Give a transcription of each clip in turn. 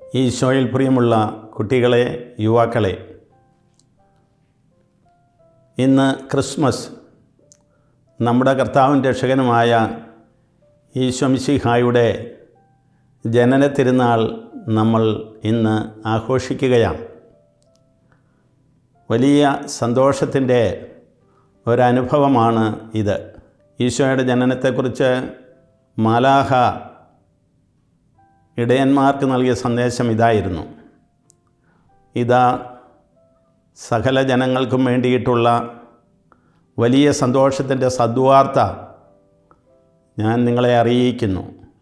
ഈശോയിൽ പ്രിയമുള്ള കുട്ടികളെ യുവാക്കളെ ഇന്ന് ക്രിസ്മസ് നമ്മുടെ കർത്താവും രക്ഷകനുമായ ഈശോമിശിഹായുടെ ജനന തിരുനാൾ നമ്മൾ ഇന്ന് ആഘോഷിക്കുകയാണ് വലിയ സന്തോഷത്തിൻ്റെ ഒരനുഭവമാണ് ഇത് ഈശോയുടെ ജനനത്തെക്കുറിച്ച് മാലാഹ ഇടയന്മാർക്ക് നൽകിയ സന്ദേശം ഇതായിരുന്നു ഇതാ സകല ജനങ്ങൾക്കും വേണ്ടിയിട്ടുള്ള വലിയ സന്തോഷത്തിൻ്റെ സദ്വാർത്ത ഞാൻ നിങ്ങളെ അറിയിക്കുന്നു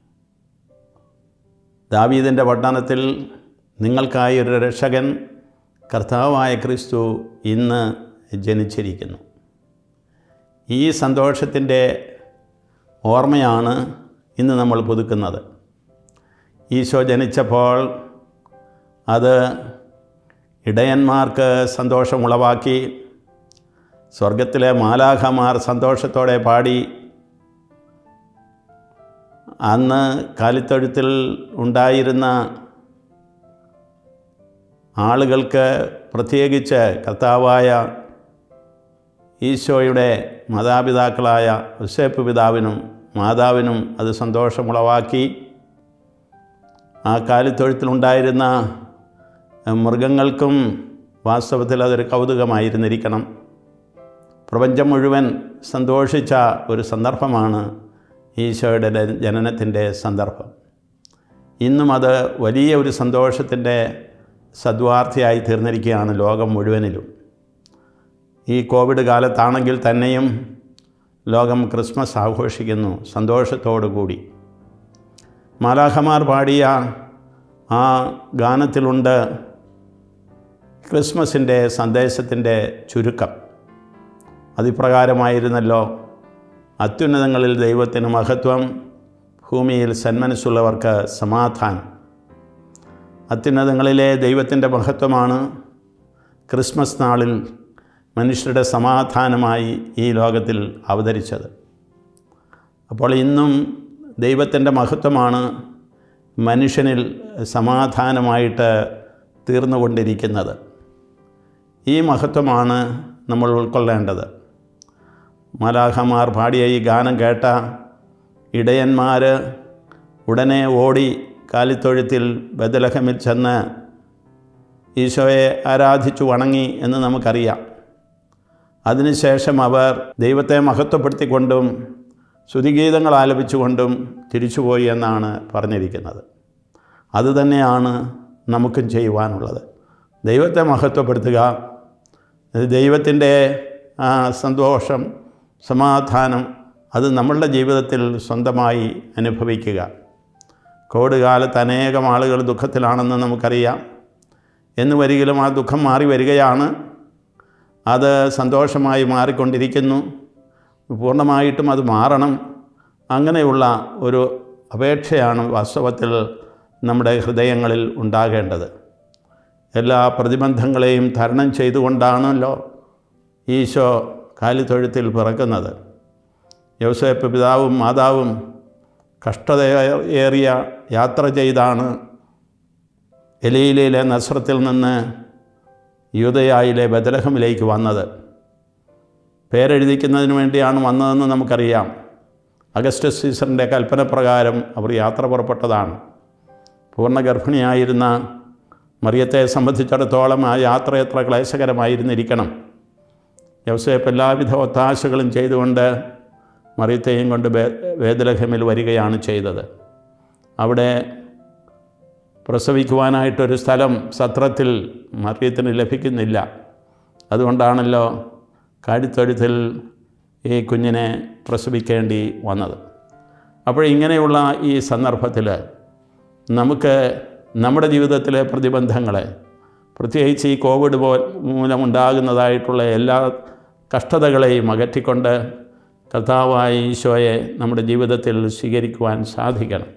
ദാവീദിൻ്റെ പട്ടണത്തിൽ നിങ്ങൾക്കായി ഒരു രക്ഷകൻ കർത്താവായ ക്രിസ്തു ഇന്ന് ജനിച്ചിരിക്കുന്നു ഈ സന്തോഷത്തിൻ്റെ ഓർമ്മയാണ് ഇന്ന് നമ്മൾ പുതുക്കുന്നത് ഈശോ ജനിച്ചപ്പോൾ അത് ഇടയന്മാർക്ക് സന്തോഷമുളവാക്കി സ്വർഗത്തിലെ മാലാഖമാർ സന്തോഷത്തോടെ പാടി അന്ന് കാലിത്തൊഴുത്തിൽ ഉണ്ടായിരുന്ന ആളുകൾക്ക് പ്രത്യേകിച്ച് കർത്താവായ ഈശോയുടെ മാതാപിതാക്കളായ ഉസേപ്പ് പിതാവിനും മാതാവിനും അത് സന്തോഷമുളവാക്കി ആ കാലിത്തൊഴുത്തിലുണ്ടായിരുന്ന മൃഗങ്ങൾക്കും വാസ്തവത്തിൽ അതൊരു കൗതുകമായിരുന്നിരിക്കണം പ്രപഞ്ചം മുഴുവൻ സന്തോഷിച്ച ഒരു സന്ദർഭമാണ് ഈശോയുടെ ജനനത്തിൻ്റെ സന്ദർഭം ഇന്നും അത് വലിയ ഒരു സന്തോഷത്തിൻ്റെ സദ്വാർത്ഥിയായി തീർന്നിരിക്കുകയാണ് ലോകം മുഴുവനിലും ഈ കോവിഡ് കാലത്താണെങ്കിൽ തന്നെയും ലോകം ക്രിസ്മസ് ആഘോഷിക്കുന്നു സന്തോഷത്തോടു കൂടി മാലാഖമാർ പാടിയ ആ ഗാനത്തിലുണ്ട് ക്രിസ്മസിൻ്റെ സന്ദേശത്തിൻ്റെ ചുരുക്കം അതിപ്രകാരമായിരുന്നല്ലോ അത്യുന്നതങ്ങളിൽ ദൈവത്തിന് മഹത്വം ഭൂമിയിൽ സന്മനസ്സുള്ളവർക്ക് സമാധാനം അത്യുന്നതങ്ങളിലെ ദൈവത്തിൻ്റെ മഹത്വമാണ് ക്രിസ്മസ് നാളിൽ മനുഷ്യരുടെ സമാധാനമായി ഈ ലോകത്തിൽ അവതരിച്ചത് അപ്പോൾ ഇന്നും ദൈവത്തിൻ്റെ മഹത്വമാണ് മനുഷ്യനിൽ സമാധാനമായിട്ട് തീർന്നുകൊണ്ടിരിക്കുന്നത് ഈ മഹത്വമാണ് നമ്മൾ ഉൾക്കൊള്ളേണ്ടത് മലാഹമാർ പാടിയ ഈ ഗാനം കേട്ട ഇടയന്മാർ ഉടനെ ഓടി കാലിത്തൊഴുത്തിൽ ബദലഹമിൽ ചെന്ന് ഈശോയെ ആരാധിച്ചു വണങ്ങി എന്ന് നമുക്കറിയാം അതിനുശേഷം അവർ ദൈവത്തെ മഹത്വപ്പെടുത്തിക്കൊണ്ടും ശ്രുതിഗീതങ്ങൾ ആലപിച്ചുകൊണ്ടും തിരിച്ചുപോയി എന്നാണ് പറഞ്ഞിരിക്കുന്നത് അതുതന്നെയാണ് നമുക്കും ചെയ്യുവാനുള്ളത് ദൈവത്തെ മഹത്വപ്പെടുത്തുക ദൈവത്തിൻ്റെ ആ സന്തോഷം സമാധാനം അത് നമ്മളുടെ ജീവിതത്തിൽ സ്വന്തമായി അനുഭവിക്കുക കോവിഡ് കാലത്ത് അനേകം ആളുകൾ ദുഃഖത്തിലാണെന്ന് നമുക്കറിയാം എന്ന് വരികിലും ആ ദുഃഖം മാറി വരികയാണ് അത് സന്തോഷമായി മാറിക്കൊണ്ടിരിക്കുന്നു പൂർണ്ണമായിട്ടും അത് മാറണം അങ്ങനെയുള്ള ഒരു അപേക്ഷയാണ് വാസ്തവത്തിൽ നമ്മുടെ ഹൃദയങ്ങളിൽ ഉണ്ടാകേണ്ടത് എല്ലാ പ്രതിബന്ധങ്ങളെയും തരണം ചെയ്തുകൊണ്ടാണല്ലോ ഈശോ കാലിത്തൊഴുത്തിൽ പിറക്കുന്നത് യൗസേപ്പ് പിതാവും മാതാവും കഷ്ടതയേറിയ യാത്ര ചെയ്താണ് എലയിലെ നസ്രത്തിൽ നിന്ന് യൂതയായിലെ ബദലഹമിലേക്ക് വന്നത് പേരെഴുതിക്കുന്നതിന് വേണ്ടിയാണ് വന്നതെന്ന് നമുക്കറിയാം അഗസ്റ്റസ് സീസറിൻ്റെ കൽപ്പന പ്രകാരം അവർ യാത്ര പുറപ്പെട്ടതാണ് പൂർണ്ണ ഗർഭിണിയായിരുന്ന മറിയത്തെ സംബന്ധിച്ചിടത്തോളം ആ യാത്ര എത്ര ക്ലേശകരമായിരുന്നിരിക്കണം യവസേപ്പ് എല്ലാവിധ ഒത്താശകളും ചെയ്തുകൊണ്ട് മറിയത്തെയും കൊണ്ട് വേദലഹമിൽ വരികയാണ് ചെയ്തത് അവിടെ പ്രസവിക്കുവാനായിട്ടൊരു സ്ഥലം സത്രത്തിൽ മറിയത്തിന് ലഭിക്കുന്നില്ല അതുകൊണ്ടാണല്ലോ കാടിത്തൊഴുത്തിൽ ഈ കുഞ്ഞിനെ പ്രസവിക്കേണ്ടി വന്നത് അപ്പോൾ ഇങ്ങനെയുള്ള ഈ സന്ദർഭത്തിൽ നമുക്ക് നമ്മുടെ ജീവിതത്തിലെ പ്രതിബന്ധങ്ങളെ പ്രത്യേകിച്ച് ഈ കോവിഡ് പോ മൂലമുണ്ടാകുന്നതായിട്ടുള്ള എല്ലാ കഷ്ടതകളെയും അകറ്റിക്കൊണ്ട് കർത്താവായ ഈശോയെ നമ്മുടെ ജീവിതത്തിൽ സ്വീകരിക്കുവാൻ സാധിക്കണം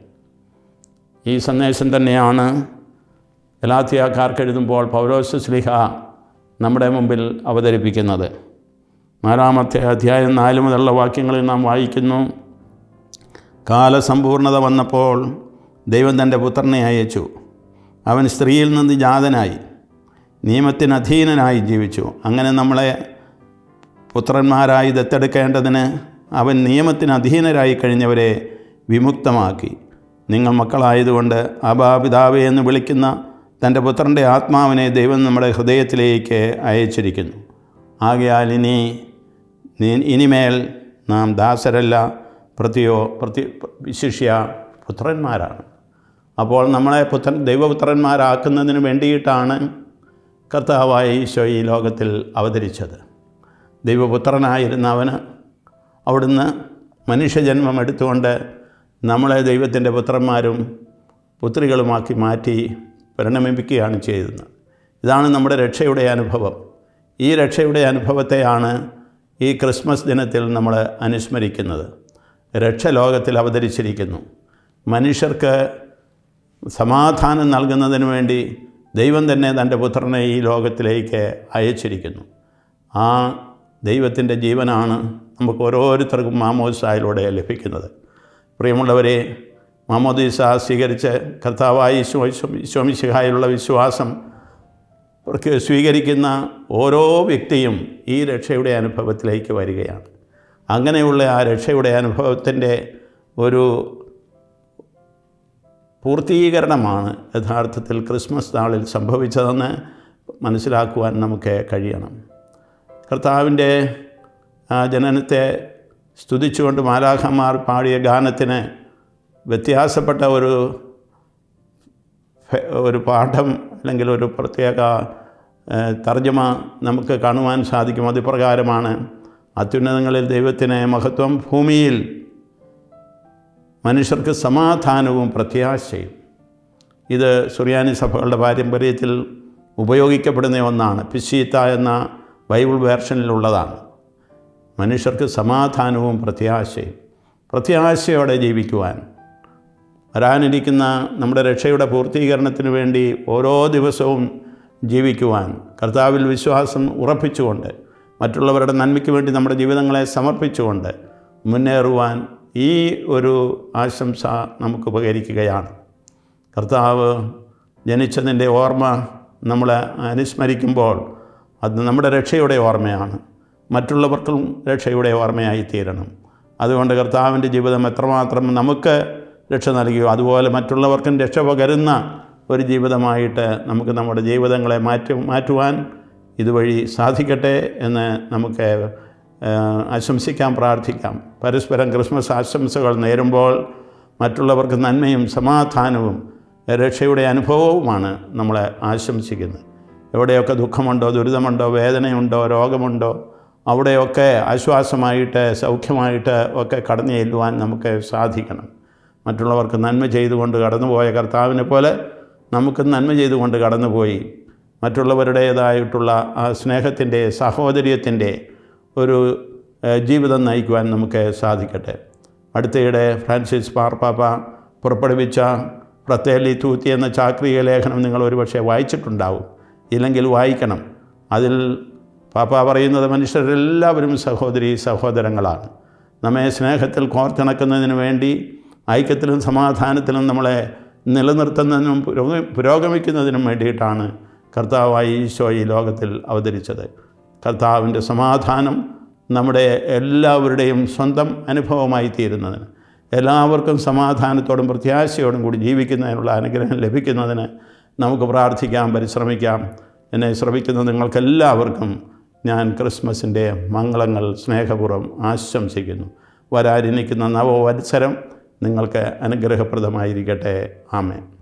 ഈ സന്ദേശം തന്നെയാണ് ഗലാത്തിയാക്കാർക്ക് എഴുതുമ്പോൾ പൗലോസ് സ്ലിഹ നമ്മുടെ മുമ്പിൽ അവതരിപ്പിക്കുന്നത് നാലാമത്തെ അധ്യായം നാല് മുതലുള്ള വാക്യങ്ങളിൽ നാം വായിക്കുന്നു കാലസമ്പൂർണത വന്നപ്പോൾ ദൈവം തൻ്റെ പുത്രനെ അയച്ചു അവൻ സ്ത്രീയിൽ നിന്ന് ജാതനായി നിയമത്തിന് അധീനനായി ജീവിച്ചു അങ്ങനെ നമ്മളെ പുത്രന്മാരായി ദത്തെടുക്കേണ്ടതിന് അവൻ നിയമത്തിന് അധീനരായി കഴിഞ്ഞവരെ വിമുക്തമാക്കി നിങ്ങൾ മക്കളായതുകൊണ്ട് അബാപിതാവേ എന്ന് വിളിക്കുന്ന തൻ്റെ പുത്രൻ്റെ ആത്മാവിനെ ദൈവം നമ്മുടെ ഹൃദയത്തിലേക്ക് അയച്ചിരിക്കുന്നു ആകയാൽ ഇനി നീ- ഇനിമേൽ നാം ദാസരല്ല പ്രതിയോ പ്രതി വിശിഷ്യ പുത്രന്മാരാണ് അപ്പോൾ നമ്മളെ പുത്രൻ ദൈവപുത്രന്മാരാക്കുന്നതിന് വേണ്ടിയിട്ടാണ് കർത്താവായ ഈശോ ഈ ലോകത്തിൽ അവതരിച്ചത് ദൈവപുത്രനായിരുന്ന അവന് അവിടുന്ന് മനുഷ്യജന്മം എടുത്തുകൊണ്ട് നമ്മളെ ദൈവത്തിൻ്റെ പുത്രന്മാരും പുത്രികളുമാക്കി മാറ്റി പരിണമിപ്പിക്കുകയാണ് ചെയ്തത് ഇതാണ് നമ്മുടെ രക്ഷയുടെ അനുഭവം ഈ രക്ഷയുടെ അനുഭവത്തെയാണ് ഈ ക്രിസ്മസ് ദിനത്തിൽ നമ്മൾ അനുസ്മരിക്കുന്നത് രക്ഷ ലോകത്തിൽ അവതരിച്ചിരിക്കുന്നു മനുഷ്യർക്ക് സമാധാനം നൽകുന്നതിന് വേണ്ടി ദൈവം തന്നെ തൻ്റെ പുത്രനെ ഈ ലോകത്തിലേക്ക് അയച്ചിരിക്കുന്നു ആ ദൈവത്തിൻ്റെ ജീവനാണ് നമുക്ക് ഓരോരുത്തർക്കും മാമോദിസായിലൂടെ ലഭിക്കുന്നത് പ്രിയമുള്ളവരെ മാമോദീസ സ്വീകരിച്ച് കർത്താവായി ഈശോമിശിഹായിലുള്ള വിശ്വാസം അവർക്ക് സ്വീകരിക്കുന്ന ഓരോ വ്യക്തിയും ഈ രക്ഷയുടെ അനുഭവത്തിലേക്ക് വരികയാണ് അങ്ങനെയുള്ള ആ രക്ഷയുടെ അനുഭവത്തിൻ്റെ ഒരു പൂർത്തീകരണമാണ് യഥാർത്ഥത്തിൽ ക്രിസ്മസ് നാളിൽ സംഭവിച്ചതെന്ന് മനസ്സിലാക്കുവാൻ നമുക്ക് കഴിയണം കർത്താവിൻ്റെ ആ ജനനത്തെ സ്തുതിച്ചുകൊണ്ട് മാലാഖമാർ പാടിയ ഗാനത്തിന് വ്യത്യാസപ്പെട്ട ഒരു ഫെ- ഒരു പാഠം അല്ലെങ്കിൽ ഒരു പ്രത്യേക ഏഹ്, തർജ്ജമ നമുക്ക് കാണുവാൻ സാധിക്കും അതുപ്രകാരമാണ് അത്യുന്നതങ്ങളിൽ ദൈവത്തിന് മഹത്വം ഭൂമിയിൽ മനുഷ്യർക്ക് സമാധാനവും പ്രത്യാശയും ഇത് സുറിയാനി സഭകളുടെ പാരമ്പര്യത്തിൽ ഉപയോഗിക്കപ്പെടുന്ന ഒന്നാണ് പിശീത്ത എന്ന ബൈബിൾ വേർഷനിലുള്ളതാണ് മനുഷ്യർക്ക് സമാധാനവും പ്രത്യാശയും പ്രത്യാശയോടെ ജീവിക്കുവാൻ വരാനിരിക്കുന്ന നമ്മുടെ രക്ഷയുടെ പൂർത്തീകരണത്തിന് വേണ്ടി ഓരോ ദിവസവും ജീവിക്കുവാൻ കർത്താവിൽ വിശ്വാസം ഉറപ്പിച്ചുകൊണ്ട് മറ്റുള്ളവരുടെ നന്മയ്ക്ക് വേണ്ടി നമ്മുടെ ജീവിതങ്ങളെ സമർപ്പിച്ചുകൊണ്ട് മുന്നേറുവാൻ ഈ ഒരു ആശംസ നമുക്ക് ഉപകരിക്കുകയാണ് കർത്താവ് ജനിച്ചതിൻ്റെ ഓർമ്മ നമ്മൾ അനുസ്മരിക്കുമ്പോൾ അത് നമ്മുടെ രക്ഷയുടെ ഓർമ്മയാണ് മറ്റുള്ളവർക്കും രക്ഷയുടെ ഓർമ്മയായി തീരണം അതുകൊണ്ട് കർത്താവിൻ്റെ ജീവിതം എത്രമാത്രം നമുക്ക് രക്ഷ നൽകിയോ അതുപോലെ മറ്റുള്ളവർക്കും രക്ഷ പകരുന്ന ഒരു ജീവിതമായിട്ട് നമുക്ക് നമ്മുടെ ജീവിതങ്ങളെ മാറ്റി മാറ്റുവാൻ ഇതുവഴി സാധിക്കട്ടെ എന്ന് നമുക്ക് ഏഹ്, ആശംസിക്കാം പ്രാർത്ഥിക്കാം പരസ്പരം ക്രിസ്മസ് ആശംസകൾ നേരുമ്പോൾ മറ്റുള്ളവർക്ക് നന്മയും സമാധാനവും രക്ഷയുടെ അനുഭവവുമാണ് നമ്മളെ ആശംസിക്കുന്നത് എവിടെയൊക്കെ ദുഃഖമുണ്ടോ ദുരിതമുണ്ടോ വേദനയുണ്ടോ രോഗമുണ്ടോ അവിടെയൊക്കെ ആശ്വാസമായിട്ട് സൗഖ്യമായിട്ട് ഒക്കെ കടന്നു ചെല്ലുവാൻ നമുക്ക് സാധിക്കണം മറ്റുള്ളവർക്ക് നന്മ ചെയ്തുകൊണ്ട് കടന്നുപോയ കർത്താവിനെ പോലെ നമുക്ക് നന്മ ചെയ്തുകൊണ്ട് കടന്നുപോയി മറ്റുള്ളവരുടേതായിട്ടുള്ള ആ സ്നേഹത്തിൻ്റെ സാഹോദര്യത്തിൻ്റെ ഒരു ഏഹ്, ജീവിതം നയിക്കുവാൻ നമുക്ക് സാധിക്കട്ടെ അടുത്തയിടെ ഫ്രാൻസിസ് മാർപ്പാപ്പ പുറപ്പെടുവിച്ച പ്രത്തേലി തൂത്തി എന്ന ചാക്രിക ലേഖനം നിങ്ങൾ ഒരുപക്ഷെ വായിച്ചിട്ടുണ്ടാവും ഇല്ലെങ്കിൽ വായിക്കണം അതിൽ പാപ്പ പറയുന്നത് മനുഷ്യരെല്ലാവരും സഹോദരി സഹോദരങ്ങളാണ് നമ്മെ സ്നേഹത്തിൽ കോർത്തിണക്കുന്നതിന് വേണ്ടി ഐക്യത്തിലും സമാധാനത്തിലും നമ്മളെ നിലനിർത്തുന്നതിനും പുരോഗ പുരോഗമിക്കുന്നതിനും വേണ്ടിയിട്ടാണ് കർത്താവായി ഈശോ ഈ ലോകത്തിൽ അവതരിച്ചത് കർത്താവിൻ്റെ സമാധാനം നമ്മുടെ എല്ലാവരുടെയും സ്വന്തം അനുഭവമായി തീരുന്നതിന് എല്ലാവർക്കും സമാധാനത്തോടും പ്രത്യാശയോടും കൂടി ജീവിക്കുന്നതിനുള്ള അനുഗ്രഹം ലഭിക്കുന്നതിന് നമുക്ക് പ്രാർത്ഥിക്കാം പരിശ്രമിക്കാം എന്നെ ശ്രമിക്കുന്ന നിങ്ങൾക്കെല്ലാവർക്കും ഞാൻ ക്രിസ്മസിൻ്റെ മംഗളങ്ങൾ സ്നേഹപൂർവ്വം ആശംസിക്കുന്നു വരാനിരിക്കുന്ന നവവത്സരം നിങ്ങൾക്ക് അനുഗ്രഹപ്രദമായിരിക്കട്ടെ ആമേ